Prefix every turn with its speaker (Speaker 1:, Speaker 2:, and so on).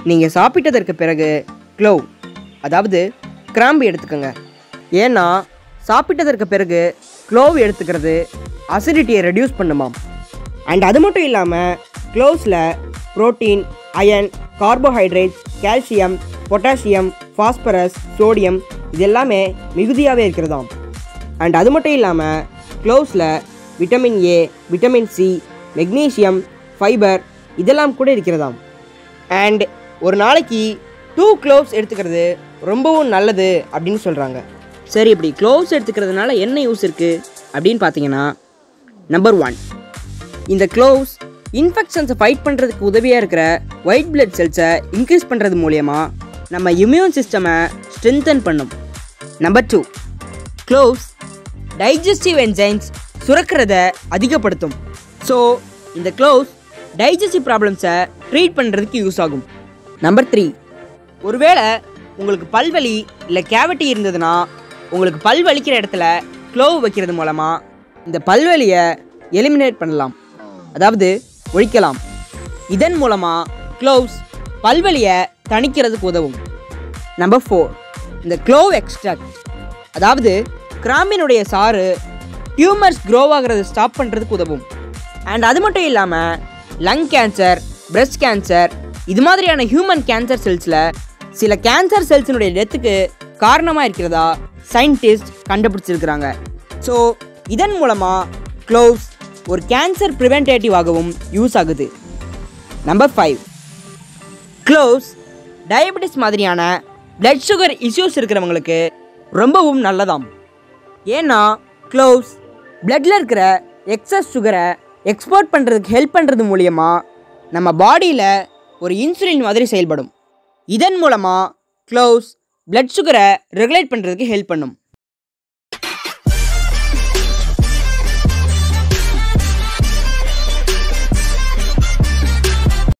Speaker 1: நீங்கள் சாப்பிட்டதற்கு பிறகு க்ளோவ் அதாவது கிராம்பு எடுத்துக்கோங்க ஏன்னா சாப்பிட்டதற்கு பிறகு க்ளோவ் எடுத்துக்கிறது அசிடிட்டியை ரெடியூஸ் பண்ணுமாம் அண்ட் அது மட்டும் இல்லாமல் க்ளோவ்ஸில் protein iron carbohydrates calcium potassium phosphorus sodium இது எல்லாமே மிகுதியாகவே இருக்கிறதாம் அண்ட் அது மட்டும் இல்லாமல் க்ளோவ்ஸில் vitamin A vitamin C magnesium fibre இதெல்லாம் கூட இருக்கிறதாம் அண்ட் ஒரு நாளைக்கு டூ க்ளோவ்ஸ் எடுத்துக்கிறது ரொம்பவும் நல்லது அப்படின்னு சொல்கிறாங்க சரி இப்படி க்ளோவ்ஸ் எடுத்துக்கிறதுனால என்ன யூஸ் இருக்குது அப்படின்னு பார்த்தீங்கன்னா நம்பர் ஒன் இந்த க்ளோவ்ஸ் இன்ஃபெக்ஷன்ஸை ஃபைட் பண்ணுறதுக்கு உதவியாக இருக்கிற ஒயிட் பிளட் செல்ஸை இன்க்ரீஸ் பண்ணுறது மூலயமா நம்ம இம்யூன் சிஸ்டமை ஸ்ட்ரென்தன் பண்ணும் number two cloves digestive enzymes சுரக்கிறத அதிகப்படுத்தும் ஸோ இந்த க்ளோவ்ஸ் டைஜஸ்டிவ் ப்ராப்ளம்ஸை ட்ரீட் பண்ணுறதுக்கு யூஸ் ஆகும் நம்பர் த்ரீ ஒருவேளை உங்களுக்கு பல்வலி இல்லை கேவிட்டி இருந்ததுன்னா உங்களுக்கு பல் வலிக்கிற இடத்துல க்ளோவ் வைக்கிறது மூலமாக இந்த பல்வலியை எலிமினேட் பண்ணலாம் அதாவது ஒழிக்கலாம் இதன் மூலமாக க்ளோவ்ஸ் பல்வலியை தணிக்கிறதுக்கு உதவும் நம்பர் ஃபோர் இந்த க்ளோவ் எக்ஸ்ட்ராக்ட் அதாவது கிராம்பினுடைய சாறு டியூமர்ஸ் க்ரோ ஆகிறத ஸ்டாப் பண்ணுறதுக்கு உதவும் அண்ட் அது மட்டும் இல்லாமல் லங் கேன்சர் பிரஸ்ட் கேன்சர் இது மாதிரியான ஹியூமன் கேன்சர் செல்ஸில் சில கேன்சர் செல்ஸினுடைய டெத்துக்கு காரணமாக இருக்கிறதா சயின்டிஸ்ட் கண்டுபிடிச்சிருக்கிறாங்க ஸோ இதன் மூலமாக க்ளோவ்ஸ் ஒரு கேன்சர் ப்ரிவென்டேட்டிவாகவும் யூஸ் ஆகுது நம்பர் ஃபைவ் க்ளோவ்ஸ் டயபெட்டிஸ் மாதிரியான பிளட் சுகர் இஷ்யூஸ் இருக்கிறவங்களுக்கு ரொம்பவும் நல்லதாம் ஏன்னா க்ளோவ்ஸ் பிளட்டில் இருக்கிற எக்ஸஸ் சுகரை எக்ஸ்போர்ட் பண்ணுறதுக்கு ஹெல்ப் பண்ணுறது மூலியமா நம்ம பாடியில் ஒரு இன்சுலின் மாதிரி செயல்படும் இதன் மூலமாக க்ளோவ்ஸ் பிளட் சுகரை ரெகுலேட் பண்ணுறதுக்கு ஹெல்ப் பண்ணும்